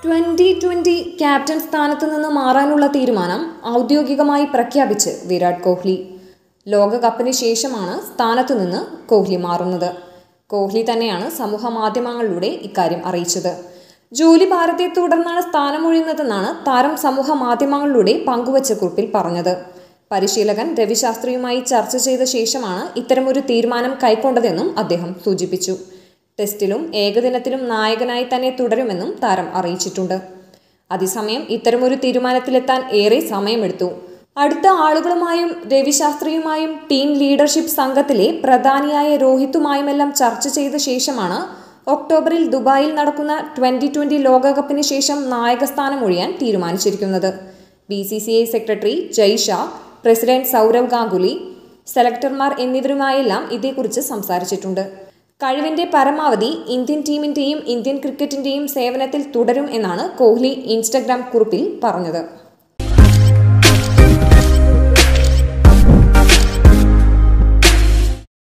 twenty twenty captain സ്ഥാനത്ത് നിന്ന് മാറാനുള്ള തീരുമാനം ഔദ്യോഗികമായി പ്രഖ്യാപിച്ച് വിരാട് കോഹ്ലി ലോകകപ്പിന് ശേഷമാണ് സ്ഥാനത്ത് നിന്ന് കോഹ്ലി മാറുന്നത് കോഹ്ലി തന്നെയാണ് സമൂഹ മാധ്യമങ്ങളിലൂടെ ഇക്കാര്യം അറിയിച്ചത് ജോലി ഭാരത്തെ തുടർന്നാണ് സ്ഥാനമൊഴിയുന്നതെന്നാണ് താരം സമൂഹ മാധ്യമങ്ങളിലൂടെ പങ്കുവച്ച കുറിപ്പിൽ പറഞ്ഞത് പരിശീലകൻ രവിശാസ്ത്രിയുമായി ചർച്ച ചെയ്ത ശേഷമാണ് ഇത്തരമൊരു തീരുമാനം കൈക്കൊണ്ടതെന്നും അദ്ദേഹം സൂചിപ്പിച്ചു ടെസ്റ്റിലും ഏകദിനത്തിലും നായകനായി തന്നെ തുടരുമെന്നും താരം അറിയിച്ചിട്ടുണ്ട് അതേസമയം ഇത്തരമൊരു തീരുമാനത്തിലെത്താൻ ഏറെ സമയമെടുത്തു അടുത്ത ആളുകളുമായും രവിശാസ്ത്രിയുമായും ടീം ലീഡർഷിപ്പ് സംഘത്തിലെ പ്രധാനിയായ രോഹിത്തുമായുമെല്ലാം ചർച്ച ചെയ്ത ശേഷമാണ് ഒക്ടോബറിൽ ദുബായിൽ നടക്കുന്ന ട്വന്റി ട്വന്റി ലോകകപ്പിന് ശേഷം നായകസ്ഥാനം ഒഴിയാൻ തീരുമാനിച്ചിരിക്കുന്നത് B C C I secretary Jay Shah president Sourav Ganguly സെലക്ടർമാർ എന്നിവരുമായെല്ലാം ഇതേക്കുറിച്ച് സംസാരിച്ചിട്ടുണ്ട് കഴിവിന്റെ പരമാവധി ഇന്ത്യൻ ടീമിന്റെയും ഇന്ത്യൻ ക്രിക്കറ്റിന്റെയും സേവനത്തിൽ തുടരും എന്നാണ് കോഹ്ലി ഇൻസ്റ്റഗ്രാം കുറിപ്പിൽ പറഞ്ഞത്